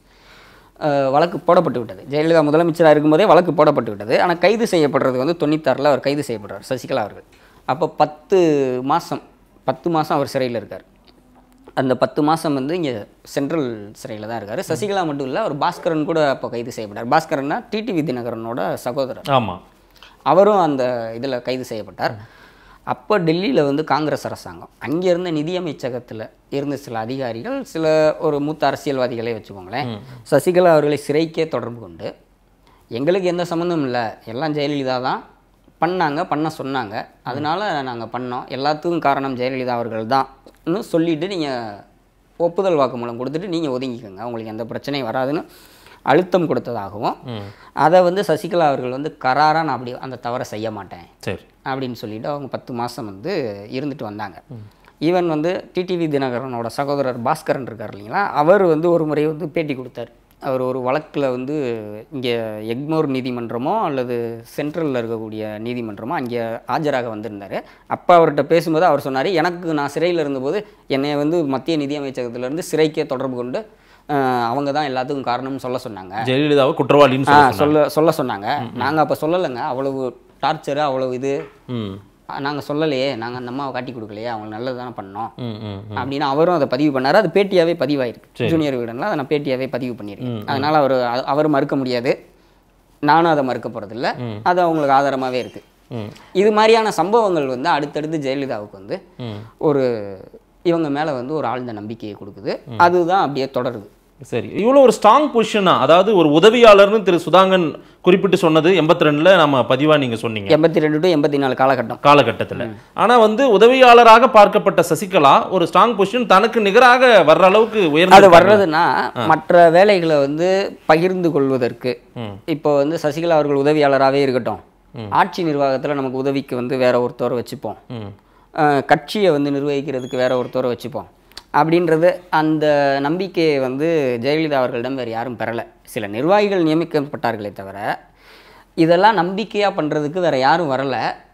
அஹ் வழக்கு போடப்பட்டு விட்டது ஜெயலலிதா முதலமைச்சராக இருக்கும்போதே வழக்கு போடப்பட்டு விட்டது ஆனால் கைது செய்யப்படுறது வந்து தொண்ணூத்தாறில் அவர் கைது செய்யப்படுறார் சசிகலா அவர்கள் அப்போ பத்து மாதம் பத்து மாதம் அவர் சிறையில் இருக்கார் அந்த பத்து மாதம் வந்து இங்கே சென்ட்ரல் சிறையில் தான் இருக்கார் சசிகலா மட்டும் இல்லை அவர் பாஸ்கரன் கூட அப்போ கைது செய்யப்பட்டார் பாஸ்கரன்னா டிடிவி தினகரனோட சகோதரர் ஆமா அவரும் அந்த இதில் கைது செய்யப்பட்டார் அப்போ டெல்லியில் வந்து காங்கிரஸ் அரசாங்கம் அங்கே இருந்த நிதியமைச்சகத்தில் இருந்த சில அதிகாரிகள் சில ஒரு மூத்த அரசியல்வாதிகளே வச்சுக்கோங்களேன் சசிகலா அவர்களை சிறைக்கே தொடர்பு கொண்டு எங்களுக்கு எந்த சம்மந்தமும் இல்லை எல்லாம் ஜெயலலிதா தான் பண்ணாங்க பண்ண சொன்னாங்க அதனால நாங்கள் பண்ணோம் எல்லாத்துக்கும் காரணம் ஜெயலலிதா அவர்கள் தான்னு சொல்லிட்டு நீங்கள் ஒப்புதல் வாக்குமூலம் கொடுத்துட்டு நீங்கள் ஒதுங்கிக்கோங்க உங்களுக்கு எந்த பிரச்சனையும் வராதுன்னு அழுத்தம் கொடுத்ததாகவும் அதை வந்து சசிகலா அவர்கள் வந்து கராராக நான் அப்படி அந்த தவறை செய்ய மாட்டேன் சரி அப்படின்னு சொல்லிட்டு அவங்க பத்து மாதம் வந்து இருந்துட்டு வந்தாங்க ஈவன் வந்து டிடிவி தினகரனோட சகோதரர் பாஸ்கரன் இருக்கார் இல்லைங்களா அவர் வந்து ஒரு முறை வந்து பேட்டி கொடுத்தார் அவர் ஒரு வழக்கில் வந்து இங்கே எக்மோர் நீதிமன்றமோ அல்லது சென்ட்ரலில் இருக்கக்கூடிய நீதிமன்றமோ அங்கே ஆஜராக வந்திருந்தார் அப்போ அவர்கிட்ட பேசும்போது அவர் சொன்னார் எனக்கு நான் சிறையில் இருந்தபோது என்னை வந்து மத்திய நிதி அமைச்சகத்திலேருந்து சிறைக்கே தொடர்பு கொண்டு அஹ், அவங்க தான் எல்லாத்துக்கும் காரணம்னு சொல்ல சொன்னாங்க ஜெயலலிதாவை குற்றவாளின்னு ஆ சொல்லி சொல்ல சொல்ல சொன்னாங்க நாங்கள் அப்போ சொல்லலைங்க அவ்வளவு டார்ச்சரு அவ்வளவு இது ம் நாங்கள் சொல்லலையே நாங்கள் அந்த அம்மாவை காட்டி கொடுக்கலையே அவங்க நல்லது தானே பண்ணோம் ம் ம் அப்படின்னு அவரும் அதை பதிவு பண்ணாரு அது பேட்டியாவே பதிவாயிருக்கு ஜூனியர் வீடனில் அதை நான் பேட்டியாவே பதிவு பண்ணியிருக்கேன் அதனால அவர் அவர் மறுக்க முடியாது நானும் அதை மறுக்க போகிறதில்ல அது அவங்களுக்கு ஆதாரமாகவே இருக்கு ம் இது மாதிரியான சம்பவங்கள் வந்து அடுத்தடுத்து ஜெயலலிதாவுக்கு வந்து ம் ஒரு இவங்க மேலே வந்து ஒரு ஆழ்ந்த நம்பிக்கையை கொடுக்குது அதுதான் அப்படியே தொடருது சரி இவ்வளோ ஒரு ஸ்ட்ராங் பொசிஷனா அதாவது ஒரு உதவியாளர்னு திரு சுதாங்கன் குறிப்பிட்டு சொன்னது எண்பத்தி ரெண்டுல நம்ம பதிவா நீங்க சொன்னீங்க எண்பத்தி ரெண்டு டு எண்பத்தி நாலு காலகட்டம் காலகட்டத்துல ஆனா வந்து உதவியாளராக பார்க்கப்பட்ட சசிகலா ஒரு ஸ்ட்ராங் பொசிஷன் தனக்கு நிகராக வர்ற அளவுக்கு அது உயர்ந்து வர்றதுன்னா மற்ற வேலைகளை வந்து பகிர்ந்து கொள்வதற்கு ம். இப்போ வந்து சசிகலா அவர்கள் உதவியாளராகவே இருக்கட்டும் ஆட்சி நிர்வாகத்தில் நமக்கு உதவிக்கு வந்து வேற ஒருத்தரை வச்சுப்போம் ம் அஹ் கட்சியை வந்து நிர்வகிக்கிறதுக்கு வேற ஒருத்தரை வச்சுப்போம் அப்படின்றது அந்த நம்பிக்கையை வந்து ஜெயலலிதா அவர்களிடம் வேறு யாரும் பெறலை சில நிர்வாகிகள் நியமிக்கப்பட்டார்களே தவிர இதெல்லாம் நம்பிக்கையாக பண்ணுறதுக்கு வேற யாரும் வரலை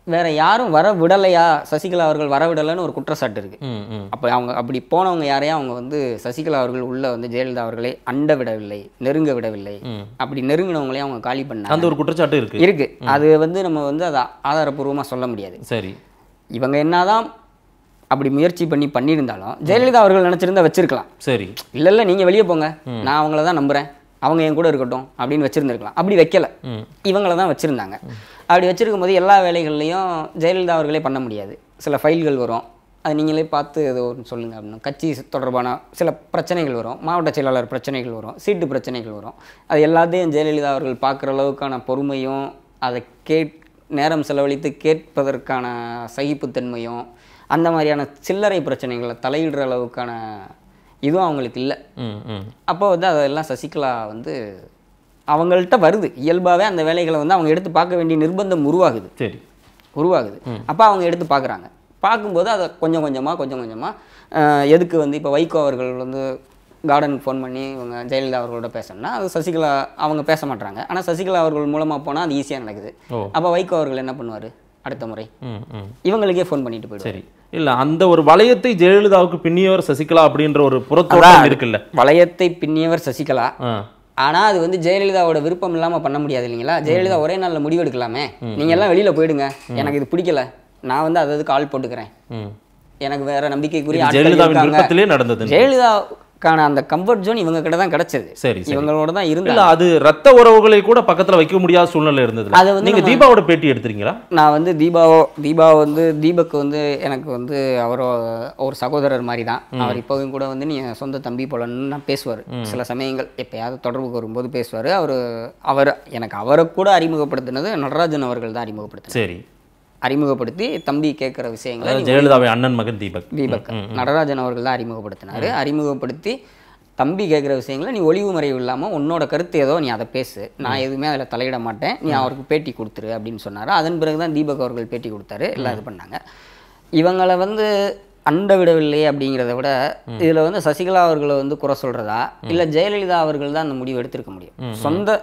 வேற யாரும் வர விடலையா சசிகலா அவர்கள் வர விடலைன்னு ஒரு குற்றச்சாட்டு இருக்கு ம் ம் அப்போ அவங்க அப்படி போனவங்க யாரையும் அவங்க வந்து சசிகலா அவர்கள் உள்ள வந்து ஜெயலலிதா அவர்களை அண்ட விடவில்லை நெருங்க விடவில்லை அப்படி நெருங்கினவங்களையும் அவங்க காலி பண்ணாங்க அந்த ஒரு குற்றச்சாட்டு இருக்கு இருக்கு அது வந்து நம்ம வந்து அதை ஆதாரப்பூர்வமா சொல்ல முடியாது சரி இவங்க என்னதான் அப்படி முயற்சி பண்ணி பண்ணியிருந்தாலும் ஜெயலலிதா அவர்கள் நினைச்சிருந்தா வச்சிருக்கலாம் சரி இல்ல இல்ல நீங்க வெளியே போங்க நான் அவங்கள தான் நம்புறேன் அவங்க என் கூட இருக்கட்டும் அப்படின்னு வச்சிருந்திருக்கலாம் அப்படி வைக்கல ம் இவங்கள தான் வச்சுருந்தாங்க அப்படி வச்சிருக்கும் போது எல்லா வேலைகள்லையும் ஜெயலலிதா அவர்களே பண்ண முடியாது சில ஃபைல்கள் வரும் அது நீங்களே பார்த்து ஏதோ ஒன்று சொல்லுங்கள் அப்படின்னு கட்சி தொடர்பான சில பிரச்சனைகள் வரும் மாவட்ட செயலாளர் பிரச்சனைகள் வரும் சீட்டு பிரச்சனைகள் வரும் அது எல்லாத்தையும் ஜெயலலிதா அவர்கள் பார்க்குற அளவுக்கான பொறுமையும் அதை கேட் நேரம் செலவழித்து கேட்பதற்கான சகிப்புத்தன்மையும் அந்த மாதிரியான சில்லறை பிரச்சனைகளை தலையிடுற அளவுக்கான இதுவும் அவங்களுக்கு இல்லை ம் ம் அப்போ வந்து அதெல்லாம் சசிகலா வந்து அவங்கள்ட்ட வருது இயல்பாகவே அந்த வேலைகளை வந்து அவங்க எடுத்து பார்க்க வேண்டிய நிர்பந்தம் உருவாகுது சரி உருவாகுது அப்போ அவங்க எடுத்து பார்க்குறாங்க பார்க்கும்போது அதை கொஞ்சம் கொஞ்சமாக கொஞ்சம் கொஞ்சமாக எதுக்கு வந்து இப்போ வைகோ அவர்கள் வந்து கார்டனுக்கு ஃபோன் பண்ணி இவங்க ஜெயலலிதா அவர்களோட பேசணும்னா அது சசிகலா அவங்க பேச மாட்டாங்க ஆனால் சசிகலா அவர்கள் மூலமாக போனால் அது ஈஸியாக நடக்குது ஓ. அப்போ வைகோ அவர்கள் என்ன பண்ணுவார் அடுத்த முறை ம் ம் இவங்களுக்கே ஃபோன் பண்ணிட்டு போயிடுவார் சரி இல்ல அந்த ஒரு வளையத்தை ஜெயலலிதாவுக்கு பின்னியவர் சசிகலா அப்படின்ற ஒரு புறத்தோட்டம் இருக்குல்ல வளையத்தை பின்னியவர் சசிகலா ஆ ஆனா அது வந்து ஜெயலலிதாவோட விருப்பம் இல்லாம பண்ண முடியாது இல்லைங்களா ஜெயலலிதா ஒரே நாள்ல முடிவு எடுக்கலாமே நீங்க எல்லாம் வெளியில போயிடுங்க எனக்கு இது பிடிக்கல நான் வந்து அது அதுக்கு ஆள் போட்டுக்கிறேன் ம் எனக்கு வேற நம்பிக்கைக்குரிய இது ஆட்கள் ஜெயலலிதாவின் இருக்காங்க. விருப்பத்திலே நடந்தது ஜெயலலிதாவுக்கான அந்த கம்ஃபர்ட் ஜோன் இவங்க கிட்ட தான் கிடைச்சது சரி சரி இவங்களோட தான் இல்ல இருந்தாங்க அது ரத்த உறவுகளை கூட பக்கத்துல வைக்க முடியாத சூழ்நிலை இருந்தது அது வந்து நீங்க நம்ம- தீபாவோட பேட்டி எடுத்துறீங்களா நான் வந்து தீபாவோ தீபா வந்து தீபக் வந்து எனக்கு வந்து அவரோ ஒரு சகோதரர் மாதிரி தான் அவர் இப்போவும் கூட வந்து நீ என் சொந்த தம்பி போலன்னு நான் பேசுவார் சில சமயங்கள் எப்பயாவது தொடர்புக்கு வரும்போது பேசுவார் அவர் அவர் எனக்கு அவரை கூட அறிமுகப்படுத்தினது நடராஜன் அவர்கள் தான் அறிமுகப்படுத்தினார் சரி அறிமுகப்படுத்தி தம்பி கேட்குற விஷயங்களை அதாவது ஜெயலலிதாவின் அண்ணன் மகன் தீபக் தீபக் நடராஜன் அவர்கள் தான் அறிமுகப்படுத்தினாரு அறிமுகப்படுத்தி தம்பி கேட்குற விஷயங்களை நீ ஒளிவு மறைவு இல்லாமல் உன்னோட கருத்து ஏதோ நீ அதை பேசு நான் எதுவுமே அதில் தலையிட மாட்டேன் நீ அவருக்கு பேட்டி கொடுத்துரு அப்படின்னு சொன்னார் அதன் பிறகு தான் தீபக் அவர்கள் பேட்டி கொடுத்தாரு எல்லாம் இது பண்ணாங்க இவங்களை வந்து அண்ட விடவில்லை அப்படிங்கிறத விட இதில் வந்து சசிகலா அவர்களை வந்து குறை சொல்கிறதா இல்லை ஜெயலலிதா அவர்கள் தான் அந்த முடிவு எடுத்திருக்க முடியும் சொந்த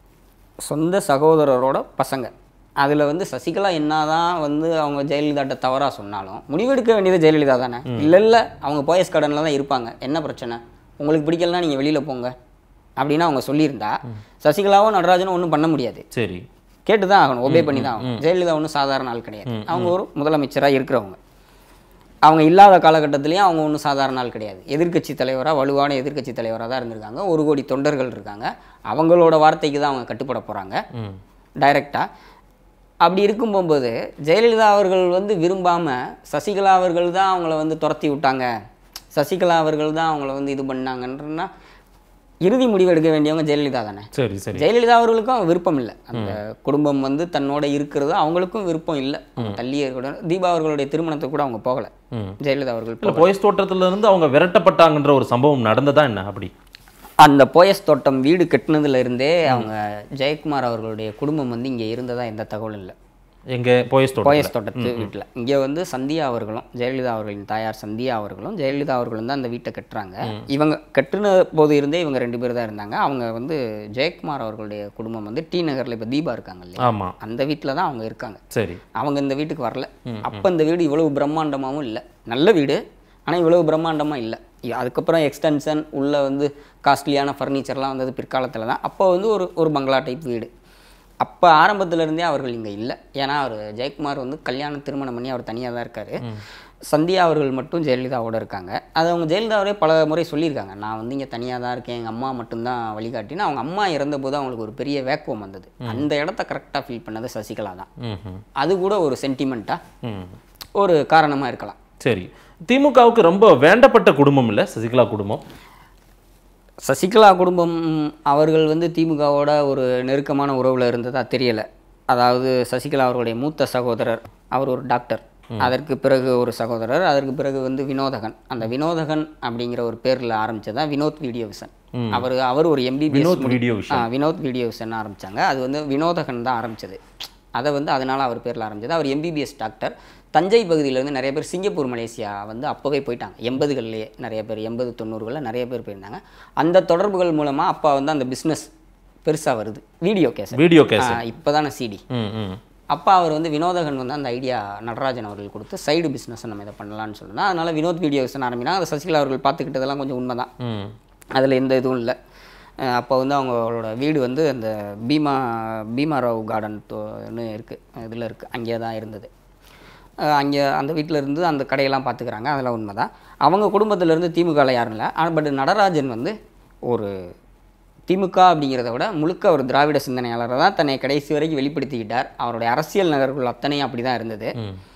சொந்த சகோதரரோட பசங்க அதில் வந்து சசிகலா என்னதான் வந்து அவங்க ஜெயலலிதாட்ட தவறாக சொன்னாலும் முடிவெடுக்க வேண்டியது ஜெயலலிதா தானே இல்லை இல்லை அவங்க போயஸ் கடனில் தான் இருப்பாங்க என்ன பிரச்சனை உங்களுக்கு பிடிக்கலனா நீங்கள் வெளியில் போங்க அப்படின்னு அவங்க சொல்லியிருந்தா சசிகலாவும் நடராஜனும் ஒன்றும் பண்ண முடியாது சரி கேட்டு தான் ஆகணும் ஒபே பண்ணி தான் ஆகணும் ஜெயலலிதா ஒன்றும் சாதாரண ஆள் கிடையாது அவங்க ஒரு முதலமைச்சராக இருக்கிறவங்க அவங்க இல்லாத காலகட்டத்திலையும் அவங்க ஒன்றும் சாதாரண ஆள் கிடையாது எதிர்க்கட்சி தலைவராக வலுவான எதிர்க்கட்சி தலைவராக தான் இருந்திருக்காங்க ஒரு கோடி தொண்டர்கள் இருக்காங்க அவங்களோட வார்த்தைக்கு தான் அவங்க கட்டுப்பட போகிறாங்க ம் டைரெக்டாக அப்படி இருக்கும் போகும்போது ஜெயலலிதா அவர்கள் வந்து விரும்பாமல் சசிகலா அவர்கள் தான் அவங்கள வந்து துரத்தி விட்டாங்க சசிகலா அவர்கள் தான் அவங்கள வந்து இது பண்ணாங்கன்றனா இறுதி முடிவு எடுக்க வேண்டியவங்க ஜெயலலிதா தானே சரி சரி ஜெயலலிதா அவர்களுக்கும் விருப்பம் இல்லை அந்த குடும்பம் வந்து தன்னோட இருக்கிறது அவங்களுக்கும் விருப்பம் இல்லை அவங்க தள்ளியே இருக்கணும் தீபா அவர்களுடைய திருமணத்துக்கு கூட அவங்க போகல ம் ஜெயலலிதா அவர்கள் இல்ல போயஸ் தோட்டத்துல இருந்து அவங்க விரட்டப்பட்டாங்கன்ற ஒரு சம்பவம் நடந்ததா என்ன அப்படி அந்த போயஸ் தோட்டம் வீடு கட்டினதுல இருந்தே அவங்க ஜெயக்குமார் அவர்களுடைய குடும்பம் வந்து இங்கே இருந்ததா எந்த தகவலும் இல்லை எங்க போயஸ் தோட்டம் போயஸ் தோட்டத்து வீட்டில் இங்கே வந்து சந்தியா அவர்களும் ஜெயலலிதா அவர்களின் தாயார் சந்தியா அவர்களும் ஜெயலலிதா அவர்களும் தான் அந்த வீட்டை கட்டுறாங்க இவங்க கட்டுன போது இருந்தே இவங்க ரெண்டு பேர் தான் இருந்தாங்க அவங்க வந்து ஜெயக்குமார் அவர்களுடைய குடும்பம் வந்து டி நகரில் இப்போ தீபா இருக்காங்க இல்லையா ஆமா அந்த வீட்டில் தான் அவங்க இருக்காங்க சரி அவங்க இந்த வீட்டுக்கு வரல அப்போ இந்த வீடு இவ்வளவு பிரம்மாண்டமாகவும் இல்லை நல்ல வீடு ஆனால் இவ்வளவு பிரம்மாண்டமாக இல்லை அதுக்கப்புறம் எக்ஸ்டென்ஷன் உள்ள வந்து காஸ்ட்லியான ஃபர்னிச்சர்லாம் வந்தது பிற்காலத்தில் தான் அப்போ வந்து ஒரு ஒரு பங்களா டைப் வீடு அப்போ ஆரம்பத்துல இருந்தே அவர்கள் இங்கே இல்லை ஏன்னா அவர் ஜெயக்குமார் வந்து கல்யாணம் திருமணம் பண்ணி அவர் தனியாக தான் இருக்காரு சந்தியா அவர்கள் மட்டும் ஜெயலலிதாவோட இருக்காங்க அது அவங்க ஜெயலலிதாவரே பல முறை சொல்லியிருக்காங்க நான் வந்து இங்கே தனியாக தான் இருக்கேன் எங்கள் அம்மா மட்டும்தான் வழிகாட்டின்னு அவங்க அம்மா இறந்தபோது அவங்களுக்கு ஒரு பெரிய வேக்குவம் வந்தது அந்த இடத்த கரெக்டாக ஃபீல் பண்ணது சசிகலா தான் ம் ம் அது கூட ஒரு சென்டிமெண்ட்டாக ம் ஒரு காரணமாக இருக்கலாம் சரி திமுகவுக்கு ரொம்ப வேண்டப்பட்ட குடும்பம் இல்ல சசிகலா குடும்பம் சசிகலா குடும்பம் அவர்கள் வந்து திமுகவோட ஒரு நெருக்கமான உறவில் இருந்ததா தெரியல அதாவது சசிகலா அவர்களுடைய மூத்த சகோதரர் அவர் ஒரு டாக்டர் அதற்கு பிறகு ஒரு சகோதரர் அதற்கு பிறகு வந்து வினோதகன் அந்த வினோதகன் அப்படிங்கிற ஒரு பேரில் ஆரம்பிச்சதான் வினோத் வீடியோ விஷன் அவர் அவர் ஒரு எம்பிபிஎஸ் வினோத் வீடியோ விஷயம் ஆ வினோத் வீடியோ விஷன் ஆரம்பிச்சாங்க அது வந்து வினோதகன் தான் ஆரம்பிச்சது அதை வந்து அதனால அவர் பேரில் ஆரம்பிச்சது அவர் எம்பிபிஎஸ் டாக்டர் தஞ்சை பகுதியிலேருந்து நிறைய பேர் சிங்கப்பூர் மலேசியா வந்து அப்போவே போயிட்டாங்க எண்பதுகள்லேயே நிறைய பேர் எண்பது தொண்ணூறுகளில் நிறைய பேர் போயிருந்தாங்க அந்த தொடர்புகள் மூலமாக அப்பா வந்து அந்த பிஸ்னஸ் பெருசாக வருது வீடியோ கேஸ் வீடியோ கேஸ் இப்போ தானே சிடி ம் ம் அப்போ அவர் வந்து வினோதகன் வந்து அந்த ஐடியா நடராஜன் அவர்கள் கொடுத்து சைடு பிஸ்னஸ் நம்ம இதை பண்ணலாம்னு சொன்னா அதனால வினோத் வீடியோஸ் ஆரம்பினா அதை சசிகலா அவர்கள் பார்த்துக்கிட்டதெல்லாம் கொஞ்சம் உண்மைதான் ம் அதில் எந்த இதுவும் இல்லை அப்போ வந்து அவங்களோட வீடு வந்து அந்த பீமா பீமாராவ் கார்டன் ன்னு இருக்குது இதில் இருக்குது அங்கே தான் இருந்தது அங்கே அந்த வீட்டில் இருந்து அந்த கடையெல்லாம் பார்த்துக்கிறாங்க அதெல்லாம் உண்மை தான் அவங்க குடும்பத்திலேருந்து திமுகவில் யாரும் இல்லை ஆனால் பட் நடராஜன் வந்து ஒரு திமுக அப்படிங்கிறத விட முழுக்க ஒரு திராவிட சிந்தனையாளரை தான் தன்னை கடைசி வரைக்கும் வெளிப்படுத்திக்கிட்டார் அவருடைய அரசியல் நகர்கள் அத்தனையும் அப்படி தான் இருந்தது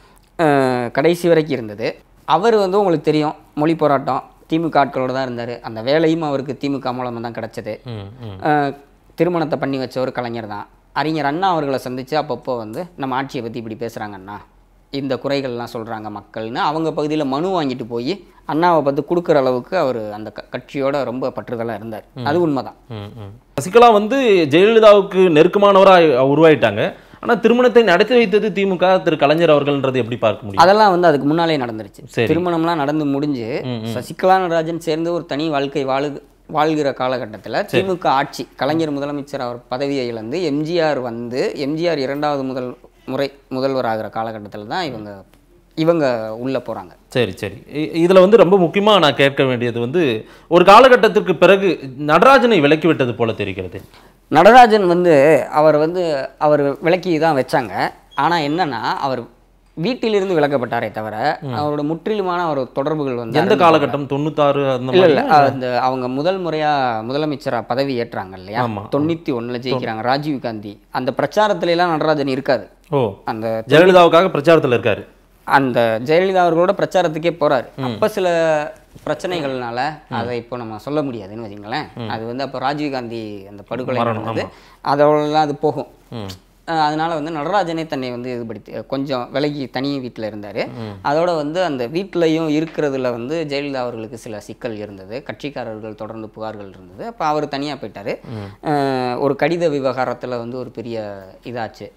அஹ் கடைசி வரைக்கும் இருந்தது அவர் வந்து உங்களுக்கு தெரியும் மொழி போராட்டம் திமுக ஆட்களோட தான் இருந்தார் அந்த வேலையும் அவருக்கு திமுக மூலமாக தான் கிடச்சது ம் ம் அஹ் திருமணத்தை பண்ணி வச்ச ஒரு கலைஞர் தான் அறிஞர் அண்ணா அவர்களை சந்தித்து அப்பப்போ வந்து நம்ம ஆட்சியை பற்றி இப்படி பேசுகிறாங்க அண்ணா இந்த குறைகள்லாம் சொல்கிறாங்க மக்கள்னு அவங்க பகுதியில் மனு வாங்கிட்டு போய் அண்ணாவை பார்த்து கொடுக்குற அளவுக்கு அவர் அந்த க- கட்சியோட ரொம்ப பற்றுதலாக இருந்தார் அது உண்மைதான் ம், ம். சசிகலா வந்து ஜெயலலிதாவுக்கு நெருக்கமானவராக உருவாயிட்டாங்க ஆனா திருமணத்தை நடத்தி வைத்தது திமுக திரு கலைஞர் அவர்கள்ன்றது எப்படி பார்க்க முடியும் அதெல்லாம் வந்து அதுக்கு முன்னாலே நடந்துருச்சு சரி. திருமணம்லாம் நடந்து முடிஞ்சு சசிகலா நடராஜன் சேர்ந்து ஒரு தனி வாழ்க்கை வாழு வாழ்கிற காலகட்டத்தில் திமுக ஆட்சி கலைஞர் முதலமைச்சர் அவர் பதவியை இழந்து எம்ஜிஆர் வந்து எம்ஜிஆர் இரண்டாவது முதல் முறை முதல்வர் ஆகிற காலகட்டத்தில் தான் இவங்க இவங்க உள்ள போறாங்க சரி சரி இ- இதுல வந்து ரொம்ப முக்கியமா நான் கேட்க வேண்டியது வந்து ஒரு காலகட்டத்திற்கு பிறகு நடராஜனை விலக்கி விட்டது போல தெரிகிறது நடராஜன் வந்து அவர் வந்து அவர் விலக்கி தான் வச்சாங்க ஆனால் என்னன்னா அவர் வீட்டிலிருந்து விலக்கப்பட்டாரே தவிர அவரோட முற்றிலுமான அவர் தொடர்புகள் வந்து எந்த காலகட்டம் தொண்ணூத்தாறு அந்த இல்ல மாதிரி இல்ல அந்த அவங்க முதல் முறையா முதலமைச்சரா பதவி ஏற்றாங்க இல்லையா ஆமா. தொண்ணூத்தி ஒண்ணுல ஜெயிக்கிறாங்க ராஜீவ் காந்தி அந்த பிரச்சாரத்துல எல்லாம் நடராஜன் இருக்காது ஓ அந்த ஜெயலலிதாவுக்காக பிரச்சாரத்துல இருக்காரு அந்த ஜெயலலிதா அவர்களோட பிரச்சாரத்துக்கே போறாரு அப்ப சில பிரச்சனைகள்னால அதை இப்போ நம்ம சொல்ல முடியாதுன்னு வச்சுங்களேன் அது வந்து அப்போ ராஜீவ் காந்தி அந்த படுகொலை நடந்தது அதோடலாம் அது போகும் அஹ் அதனால வந்து நடராஜனே தன்னை வந்து இதுபடுத்தி கொஞ்சம் விலகி தனி வீட்டில் இருந்தார் அதோட வந்து அந்த வீட்லயும் இருக்கிறதுல வந்து ஜெயலலிதா அவர்களுக்கு சில சிக்கல் இருந்தது கட்சிக்காரர்கள் தொடர்ந்து புகார்கள் இருந்தது அப்போ அவர் தனியாக போயிட்டார் ஒரு கடித விவகாரத்தில் வந்து ஒரு பெரிய இதாச்சு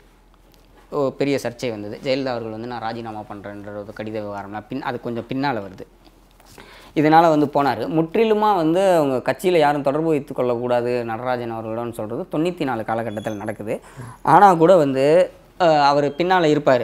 ஓ பெரிய சர்ச்சை வந்தது ஜெயலலிதா அவர்கள் வந்து நான் ராஜினாமா பண்ணுறேன்ற ஒரு கடித விவகாரம்லாம் பின் அது கொஞ்சம் பின்னால் வருது இதனால் வந்து போனார் முற்றிலுமாக வந்து அவங்க கட்சியில் யாரும் தொடர்பு வைத்து கொள்ளக்கூடாது நடராஜன் அவர்களோன்னு சொல்கிறது தொண்ணூற்றி நாலு காலகட்டத்தில் நடக்குது ஆனால் கூட வந்து அவர் பின்னால் இருப்பார்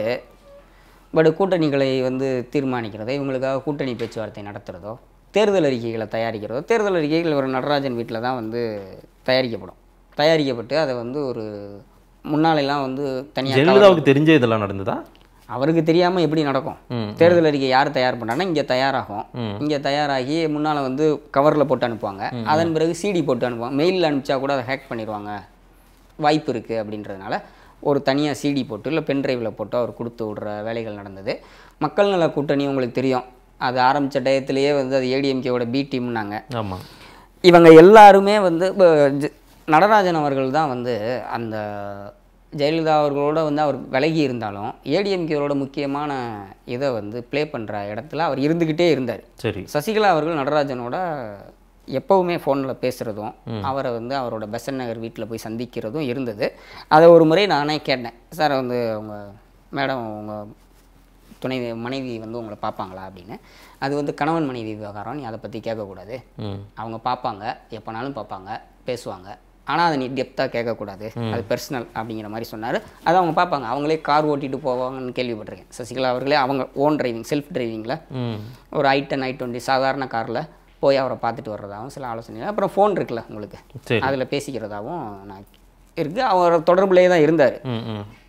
பட் கூட்டணிகளை வந்து தீர்மானிக்கிறதோ இவங்களுக்காக கூட்டணி பேச்சுவார்த்தை நடத்துகிறதோ தேர்தல் அறிக்கைகளை தயாரிக்கிறதோ தேர்தல் அறிக்கைகள் ஒரு நடராஜன் வீட்டில் தான் வந்து தயாரிக்கப்படும் தயாரிக்கப்பட்டு அதை வந்து ஒரு முன்னாலெல்லாம் வந்து தனியாக ஜெயலலிதாவுக்கு தெரிஞ்ச இதெல்லாம் நடந்ததா அவருக்கு தெரியாமல் எப்படி நடக்கும் ம், தேர்தல் அறிக்கை யார் தயார் பண்ணாங்கன்னா இங்கே தயாராகும் இங்கே தயாராகி முன்னால் வந்து கவரில் போட்டு அனுப்புவாங்க அதன் பிறகு சிடி போட்டு அனுப்புவாங்க மெயிலில் அனுப்பிச்சா கூட அதை ஹேக் பண்ணிடுவாங்க வாய்ப்பு இருக்குது அப்படின்றதுனால ஒரு தனியாக சிடி போட்டு இல்லை பென்ட்ரைவில் போட்டு அவர் கொடுத்து விடுற வேலைகள் நடந்தது மக்கள் நல கூட்டணி உங்களுக்கு தெரியும் அது ஆரம்பித்த டயத்திலேயே வந்து அது ஏடிஎம்கேவோட பி டீம்னாங்க ஆமா இவங்க எல்லாருமே வந்து இப்ப ஜ- நடராஜன் அவர்கள் தான் வந்து அந்த ஜெயலலிதா அவர்களோட வந்து அவர் விலகி இருந்தாலும் ஏடிஎம்கேவோட முக்கியமான இதை வந்து ப்ளே பண்ணுற இடத்துல அவர் இருந்துக்கிட்டே இருந்தார் சரி சசிகலா அவர்கள் நடராஜனோட எப்போவுமே ஃபோனில் பேசுகிறதும் அவரை வந்து அவரோட பெசன் நகர் வீட்டில் போய் சந்திக்கிறதும் இருந்தது அதை ஒரு முறை நானே கேட்டேன் சார் வந்து அவங்க மேடம் உங்கள் துணை மனைவி வந்து உங்களை பார்ப்பாங்களா அப்படின்னு அது வந்து கணவன் மனைவி விவகாரம் நீ அதை பற்றி கேட்கக்கூடாது ம் அவங்க பார்ப்பாங்க எப்போனாலும் பார்ப்பாங்க பேசுவாங்க ஆனால் அதை நீ டெப்த்தாக கேட்கக்கூடாது அது பர்சனல் அப்படிங்கிற மாதிரி சொன்னார் அதை அவங்க பார்ப்பாங்க அவங்களே கார் ஓட்டிட்டு போவாங்கன்னு கேள்விப்பட்டிருக்கேன் சசிகலா அவர்களே அவங்க ஓன் டிரைவிங் செல்ஃப் டிரைவிங்கில் ம் ஒரு ஐ டென் ஐ டுவெண்ட்டி சாதாரண காரில் போய் அவரை பார்த்துட்டு வர்றதாகவும் சில ஆலோசனைகள் அப்புறம் ஃபோன் இருக்குல்ல உங்களுக்கு சரி அதில் பேசிக்கிறதாகவும் நான் இருக்குது அவர் தொடர்புலேயே தான் இருந்தார் ம் ம்